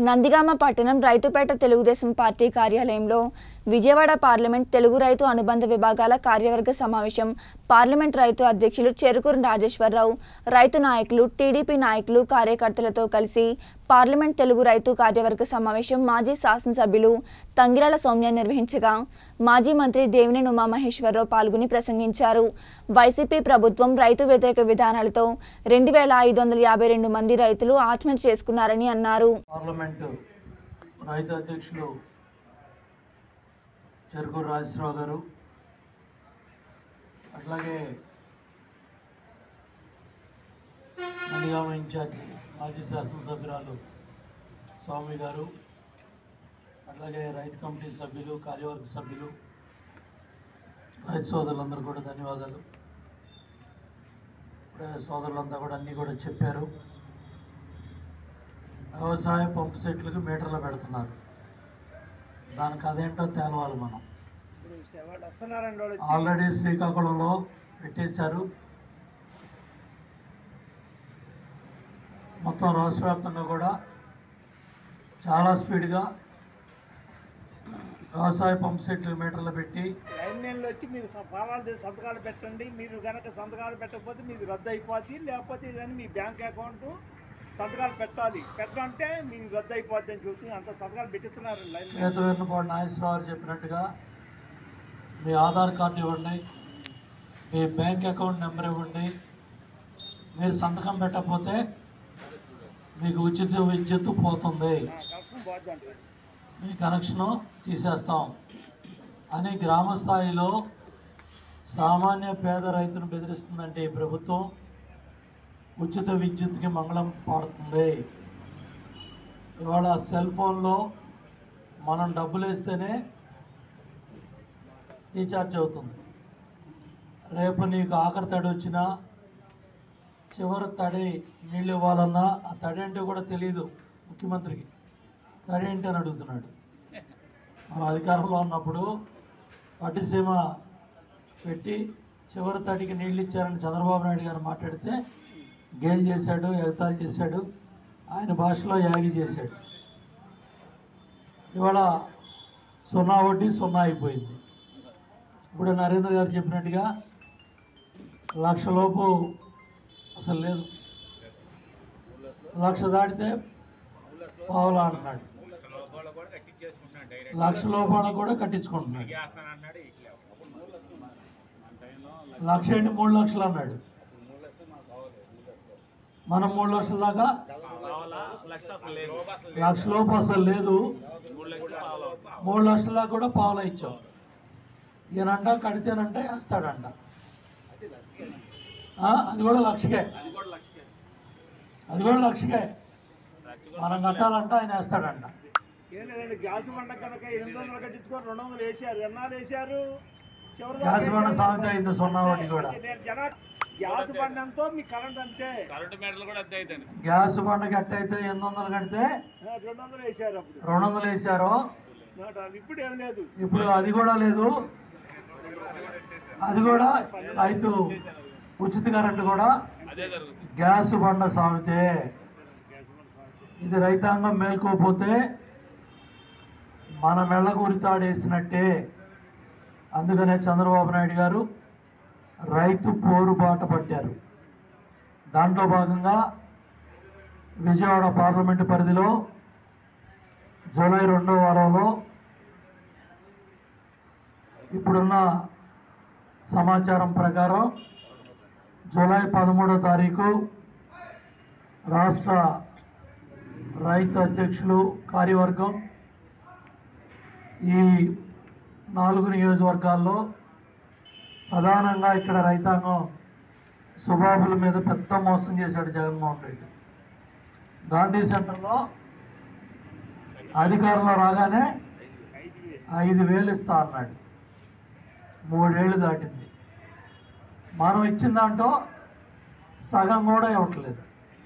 నందిగామ పట్టణం రైతుపేట తెలుగుదేశం పార్టీ కార్యాలయంలో విజయవాడ పార్లమెంట్ తెలుగు రైతు అనుబంధ విభాగాల కార్యవర్గ సమావేశం పార్లమెంట్ రైతు అధ్యక్షులు చెరుకూరు రాజేశ్వరరావు రైతు నాయకులు టీడీపీ నాయకులు కార్యకర్తలతో కలిసి పార్లమెంట్ తెలుగు రైతు కార్యవర్గ సమావేశం మాజీ శాసనసభ్యులు తంగిరాల సౌమ్య నిర్వహించగా మాజీ మంత్రి దేవినేని ఉమామహేశ్వరరావు పాల్గొని ప్రసంగించారు వైసీపీ ప్రభుత్వం రైతు వ్యతిరేక విధానాలతో రెండు వేల ఐదు వందల యాభై రెండు మంది రైతులు ఆత్మహత్య చేసుకున్నారని అన్నారు పార్లమెంటు రైతు అధ్యక్షులు చెరుకూరు రాజేశ్వరరావు గారు అట్లాగే నందిగామ ఇన్ఛార్జి మాజీ శాసనసభ్యురాలు స్వామి గారు అట్లాగే రైతు కమిటీ సభ్యులు కార్యవర్గ సభ్యులు రైతు సోదరులందరూ కూడా ధన్యవాదాలు ఇప్పుడే సోదరులంతా కూడా అన్నీ కూడా చెప్పారు వ్యవసాయ పంపు సెట్లకు మీటర్లు పెడుతున్నారు దానికి అదేంటో తేలవాలి మనం ఆల్రెడీ శ్రీకాకుళంలో పెట్టేశారు మొత్తం రాష్ట్ర వ్యాప్తంగా కూడా చాలా స్పీడ్గా వ్యవసాయ పంపు సెట్లు మీటర్లు పెట్టి లైన్ మెన్లు వచ్చి మీరు స- ఫారాలు తీసి సంతకాలు పెట్టండి మీరు కనుక సంతకాలు పెట్టకపోతే మీది రద్దు అయిపోద్ది లేకపోతే ఇదని మీ బ్యాంక్ అకౌంట్ సంతకాలు పెట్టాలి పెట్టాలంటే మీది రద్దు అయిపోద్ది అని చూసి అంత సంతకాలు పెట్టిస్తున్నారు లైన్ మెన్ చేత వెన్నుపాడు నాగేశ్వరరావు గారు చెప్పినట్టుగా మీ ఆధార్ కార్డు ఇవ్వండి మీ బ్యాంక్ అకౌంట్ నెంబర్ ఇవ్వండి మీరు సంతకం పెట్టకపోతే మీకు ఉచిత విద్యుత్ పోతుంది కష్టం పోద్ది అంటారు మీ కనెక్షను తీసేస్తాం అని గ్రామ స్థాయిలో సామాన్య పేద రైతును బెదిరిస్తుందంటే ఈ ప్రభుత్వం ఉచిత విద్యుత్కి మంగళం పాడుతుంది ఇవాళ సెల్ ఫోన్లో మనం డబ్బులు వేస్తేనే రీఛార్జ్ అవుతుంది రేపు నీకు ఆఖరి తడి వచ్చినా చివరి తడి నీళ్ళు ఇవ్వాలన్నా ఆ తడి అంటే కూడా తెలియదు ముఖ్యమంత్రికి తడి ఏంటి అని అడుగుతున్నాడు మనం అధికారంలో ఉన్నప్పుడు పట్టిసీమ పెట్టి చివరి తడికి నీళ్ళు ఇచ్చారని చంద్రబాబు నాయుడు గారు మాట్లాడితే గేల్ చేశాడు ఎగతాళి చేశాడు ఆయన భాషలో యాగి చేశాడు ఇవాళ సున్నా వడ్డీ సున్నా అయిపోయింది ఇప్పుడు నరేంద్ర గారు చెప్పినట్టుగా లక్ష లోపు అసలు లేదు లక్ష దాటితే పావులా అంటున్నాడు లక్ష లోపాల కూడా కట్టించుకుంటున్నాడు లక్ష ఏంటి మూడు లక్షలు అన్నాడు మనం మూడు లక్షల దాకా లక్ష లోపు అసలు లేదు మూడు లక్షల దాకా కూడా పావులా ఇచ్చాం ఈయనంట కడితేనంట వేస్తాడంట ఆ, అది కూడా లక్షకే అది కూడా లక్షకే మనం కట్టాలంట ఆయన వేస్తాడంట ఏం లేదండి గ్యాస్ బండ కనుక ఎనిమిది వందలు కట్టించుకొని రెండు వందలు వేసారు ఎన్నాళ్ళు వేసారు చివరిగా గ్యాస్ బండ సామెత అయింది సున్నా వడ్డీ కూడా నేను జన గ్యాస్ బండ ఎంతో మీ కరెంట్ అంతే గ్యాస్ బండ కట్టయితే ఎనిమిది వందలు కడితే ఆ, రెండు వందలు వేసారు అప్పుడు రెండు వందలు వేసారు నూట ఇప్పుడు ఏం లేదు ఇప్పుడు అది కూడా లేదు అది కూడా రైతు ఉచిత కరెంటు కూడా గ్యాస్ బండ సామెతే ఇది రైతాంగం మేల్కోపోతే మన మెళ్ళకు ఉరితాడేసినట్టే అందుకనే చంద్రబాబు నాయుడు గారు రైతు పోరుబాట పట్టారు దాంట్లో భాగంగా విజయవాడ పార్లమెంటు పరిధిలో జూలై రెండో వారంలో ఇప్పుడున్న సమాచారం ప్రకారం జూలై పదమూడో తారీఖు రాష్ట్ర రైతు అధ్యక్షులు కార్యవర్గం ఈ నాలుగు నియోజకవర్గాల్లో ప్రధానంగా ఇక్కడ రైతాంగం సుబాబుల మీద పెద్ద మోసం చేశాడు జగన్మోహన్ రెడ్డి గాంధీ సెంటర్లో అధికారంలో రాగానే ఐదు వేలు ఇస్తా అన్నాడు మూడేళ్ళు దాటింది మనం ఇచ్చిన దాంట్లో సగం కూడా ఇవ్వట్లేదు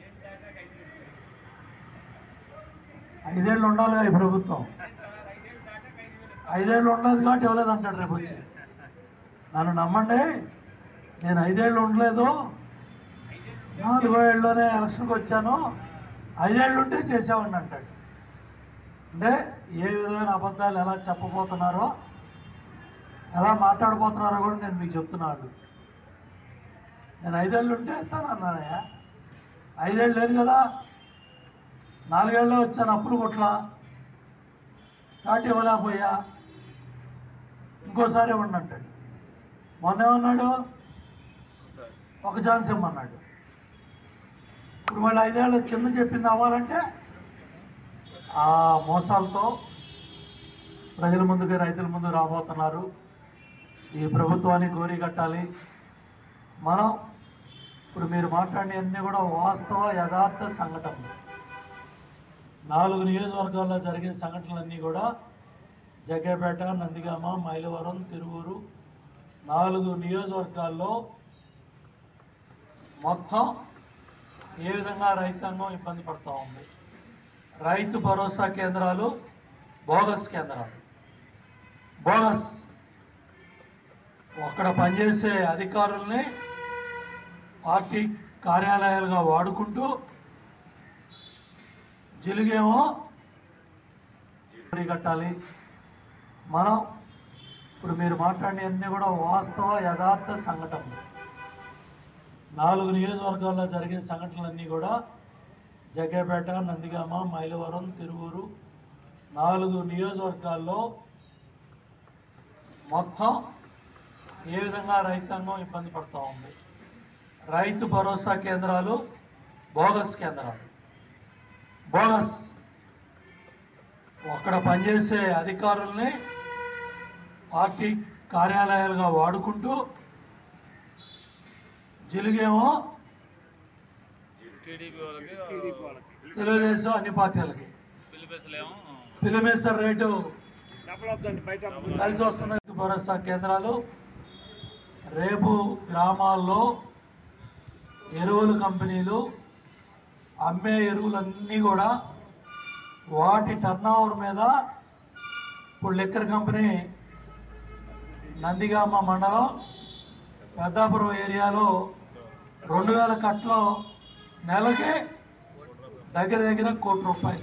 ఐదేళ్ళు ఉండాలిగా ఈ ప్రభుత్వం ఐదేళ్ళు ఉండదు కాబట్టి ఇవ్వలేదు అంటాడు రేపు వచ్చి నన్ను నమ్మండి నేను ఐదేళ్ళు ఉండలేదు నాలుగో ఏళ్ళలోనే ఎలక్షన్కి వచ్చాను ఐదేళ్ళు ఉంటే చేసామని అంటాడు అంటే ఏ విధమైన అబద్ధాలు ఎలా చెప్పబోతున్నారో ఎలా మాట్లాడబోతున్నారో కూడా నేను మీకు చెప్తున్నాను నేను ఐదేళ్ళు ఉంటే ఇస్తాను అన్నానయ్యా ఐదేళ్ళు లేరు కదా నాలుగేళ్ళు వచ్చాను అప్పులు కొట్లా కాబట్టి ఇవ్వలేకపోయా ఇంకోసారి ఇవ్వండి అంటాడు మొన్న ఏమన్నాడు ఒక ఛాన్స్ ఇమ్మన్నాడు ఇప్పుడు మళ్ళీ ఐదేళ్ళ కింద చెప్పింది అవ్వాలంటే ఆ మోసాలతో ప్రజల ముందుకు రైతుల ముందు రాబోతున్నారు ఈ ప్రభుత్వాన్ని గోరి కట్టాలి మనం ఇప్పుడు మీరు మాట్లాడినవన్నీ కూడా వాస్తవ యథార్థ సంఘటనలు నాలుగు నియోజకవర్గాల్లో జరిగే సంఘటనలన్నీ కూడా జగ్గేపేట నందిగామ మైలవరం తిరువూరు నాలుగు నియోజకవర్గాల్లో మొత్తం ఏ విధంగా రైతాంగం ఇబ్బంది పడుతూ ఉంది రైతు భరోసా కేంద్రాలు బోగస్ కేంద్రాలు బోగస్ అక్కడ పనిచేసే అధికారుల్ని పార్టీ కార్యాలయాలుగా వాడుకుంటూ జిలుగేమో కట్టాలి మనం ఇప్పుడు మీరు మాట్లాడినవన్నీ కూడా వాస్తవ యథార్థ సంఘటనలు నాలుగు నియోజకవర్గాల్లో జరిగే సంఘటనలన్నీ కూడా జగ్గేపేట నందిగామ మైలవరం తిరువూరు నాలుగు నియోజకవర్గాల్లో మొత్తం ఏ విధంగా రైతాంగం ఇబ్బంది పడుతూ ఉంది రైతు భరోసా కేంద్రాలు బోగస్ కేంద్రాలు బోగస్ అక్కడ పనిచేసే అధికారుల్ని పార్టీ కార్యాలయాలుగా వాడుకుంటూ జిలుగేమో టీడీపీ వాళ్ళకి టీడీపీ వాళ్ళకి తెలుగుదేశం అన్ని పార్టీలకి పిలిపేసలేమో పిలిమేశ్వర్ రేటు డెవలప్దండి బయట కలిసి వస్తున్న రైతు భరోసా కేంద్రాలు రేపు గ్రామాల్లో ఎరువుల కంపెనీలు అమ్మే ఎరువులన్నీ కూడా వాటి టర్నోవర్ మీద ఇప్పుడు లిక్కర్ కంపెనీ నందిగామ మండలం పెద్దాపురం ఏరియాలో రెండు వేల కట్టలో నెలకి దగ్గర దగ్గర కోటి రూపాయలు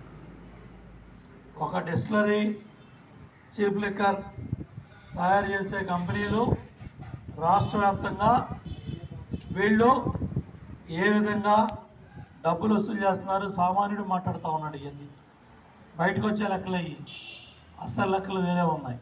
ఒక డిస్టిలరీ చీప్ లిక్కర్ తయారు చేసే కంపెనీలు రాష్ట్ర వ్యాప్తంగా వీళ్ళు ఏ విధంగా డబ్బులు వసూలు చేస్తున్నారు సామాన్యుడు మాట్లాడుతూ ఉన్నాడు ఇవన్నీ బయటకు వచ్చే లెక్కలు అయ్యి అసలు లెక్కలు వేరే ఉన్నాయి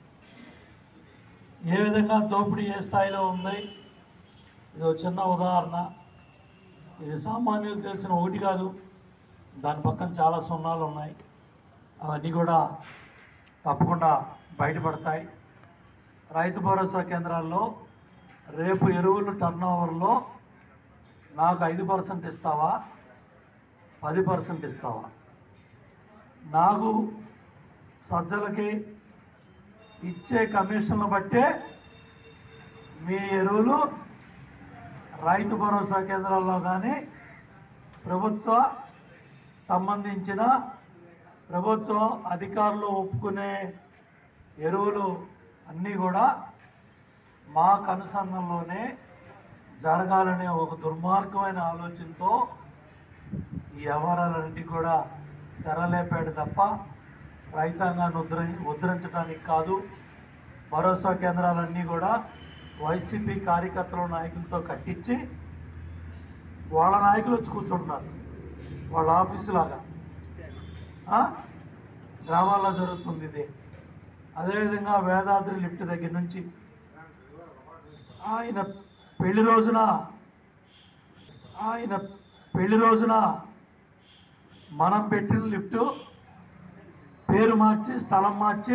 ఏ విధంగా దోపిడీ ఏ స్థాయిలో ఉంది ఇది ఒక చిన్న ఉదాహరణ ఇది సామాన్యులు తెలిసిన ఒకటి కాదు దాని పక్కన చాలా సున్నాలు ఉన్నాయి అవన్నీ కూడా తప్పకుండా బయటపడతాయి రైతు భరోసా కేంద్రాల్లో రేపు ఎరువులు టర్నోవర్లో నాకు ఐదు పర్సెంట్ ఇస్తావా పది పర్సెంట్ ఇస్తావా నాకు సజ్జలకి ఇచ్చే కమిషన్లు బట్టే మీ ఎరువులు రైతు భరోసా కేంద్రాల్లో కానీ ప్రభుత్వ సంబంధించిన ప్రభుత్వం అధికారులు ఒప్పుకునే ఎరువులు అన్నీ కూడా మా కనుసన్నల్లోనే జరగాలనే ఒక దుర్మార్గమైన ఆలోచనతో ఈ వ్యవహారాలన్నింటి కూడా తెరలేపాడు తప్ప రైతాంగాన్ని ఉద్ధర ఉద్ధరించడానికి కాదు భరోసా కేంద్రాలన్నీ కూడా వైసీపీ కార్యకర్తల నాయకులతో కట్టించి వాళ్ళ నాయకులు వచ్చి కూర్చుంటున్నారు వాళ్ళ ఆఫీసు లాగా ఆ? గ్రామాల్లో జరుగుతుంది ఇది అదేవిధంగా వేదాద్రి లిఫ్ట్ దగ్గర నుంచి ఆయన పెళ్లి రోజున ఆయన పెళ్లి రోజున మనం పెట్టిన లిఫ్ట్ పేరు మార్చి స్థలం మార్చి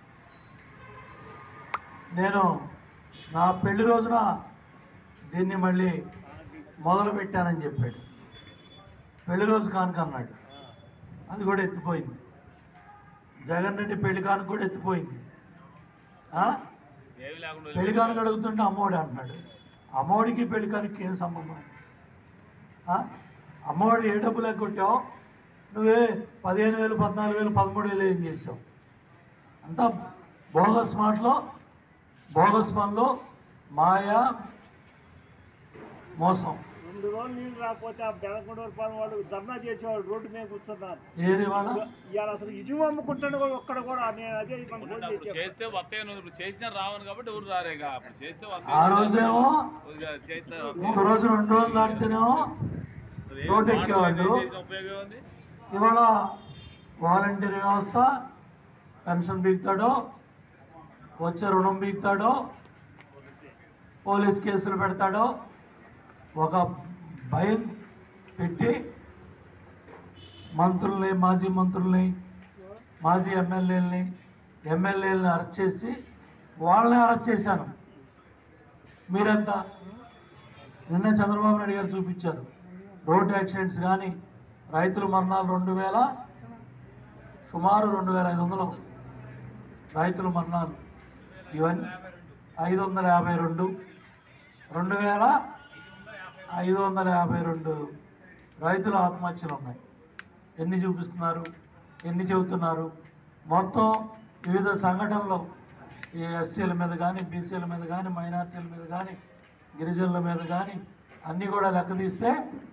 నేను నా పెళ్లి రోజున దీన్ని మళ్ళీ మొదలు పెట్టానని చెప్పాడు పెళ్లి రోజు కానుక అన్నాడు అది కూడా ఎత్తిపోయింది జగన్ రెడ్డి పెళ్లి కానుక కూడా ఎత్తిపోయింది ఆ? ఏమి లేకుండా పెళ్లి కానుక అడుగుతుంటే అమ్మఒడి అంటున్నాడు అమ్మఒడికి పెళ్లి కానుకకి ఏం సంబంధం ఆ? అమ్మఒడి ఏ డబ్బులు ఎగ్గొట్టావు నువ్వే పదిహేను వేలు పద్నాలుగు వేలు పదమూడు వేలు ఏం చేసావు అంతా బోగస్ మాటలో బోగస్ పనులు మాయ మోసం రెండు రోజులు నీళ్ళు రాకపోతే ఆ బెలకొండూరు పాలెం వాళ్ళు ధర్నా చేసేవాళ్ళు రోడ్డు మీద కూర్చున్నారు ఏరి వాళ్ళ ఇవాళ అసలు ఇటు అమ్ముకుంటాను కూడా ఒక్కడ కూడా నేను అదే మన ఇప్పుడు రోజు అప్పుడు చెప్పాను. చేస్తే వస్తాయి నువ్వు ఇప్పుడు చేసినా రావని కాబట్టి ఊరు రారేగా అప్పుడు చేస్తే ఆ రోజేమో వస్తాయి చేస్తే ఒక రోజు రెండు రోజులు దాటితేనేమో అసలు ఏం రోడ్డు మాటలు ఎక్కేవాళ్ళు. ఏం చేసిన ఉపయోగం ఉంది ఇవాళ వాలంటీర్ వ్యవస్థ పెన్షన్ బీగుతాడో వచ్చే రుణం బీగుతాడో పోలీస్ కేసులు పెడతాడో ఒక భయం పెట్టి మంత్రుల్ని మాజీ మంత్రుల్ని మాజీ ఎమ్మెల్యేలని ఎమ్మెల్యేలని అరెస్ట్ చేసి వాళ్ళని అరెస్ట్ చేశాను మీరంతా నిన్న చంద్రబాబు నాయుడు గారు చూపించారు రోడ్ యాక్సిడెంట్స్ కానీ రైతుల మరణాలు రెండు వేల సుమారు రెండు వేల ఐదు వందలు రైతుల మరణాలు ఇవన్నీ ఐదు వందల యాభై రెండు రెండు వేల ఐదు వందల యాభై రెండు రైతుల ఆత్మహత్యలు ఉన్నాయి ఎన్ని చూపిస్తున్నారు ఎన్ని చెబుతున్నారు మొత్తం వివిధ సంఘటనలు ఈ ఎస్సీల మీద కానీ బీసీల మీద కానీ మైనార్టీల మీద కానీ గిరిజనుల మీద కానీ అన్నీ కూడా లెక్క తీస్తే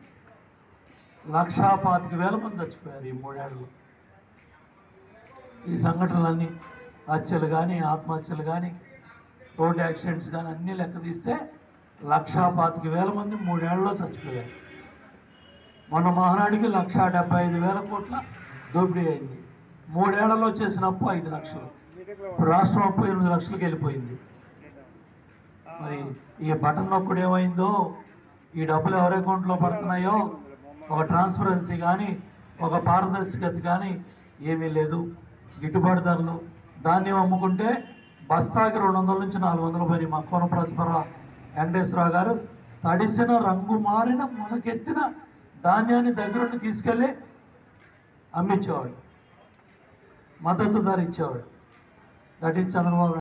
లక్షా పాతిక వేల మంది చచ్చిపోయారు ఈ మూడేళ్ళు ఈ సంఘటనలన్నీ హత్యలు కానీ ఆత్మహత్యలు కానీ రోడ్ యాక్సిడెంట్స్ కానీ అన్నీ లెక్క తీస్తే లక్షా పాతిక వేల మంది మూడేళ్లలో చచ్చిపోయారు మొన్న మహానాడికి లక్షా డెబ్బై ఐదు వేల కోట్ల దోపిడీ అయింది మూడేళ్లలో చేసిన అప్పు ఐదు లక్షలు ఇప్పుడు రాష్ట్రం అప్పు ఎనిమిది లక్షలకు వెళ్ళిపోయింది మరి ఈ బటన్ నొక్కుడు ఏమైందో ఈ డబ్బులు ఎవరి అకౌంట్లో పడుతున్నాయో ఒక ట్రాన్స్పరెన్సీ కానీ ఒక పారదర్శకత కానీ ఏమీ లేదు గిట్టుబాటు ధరలు ధాన్యం అమ్ముకుంటే బస్తాకి రెండు వందల నుంచి నాలుగు వందలు పోయి మా కోన ప్రస్పర వెంకటేశ్వరరావు గారు తడిసిన రంగు మారిన మొలకెత్తిన ధాన్యాన్ని దగ్గరుండి తీసుకెళ్ళి అమ్మించేవాడు మద్దతు ధర ఇచ్చేవాడు దట్ ఈజ్ చంద్రబాబు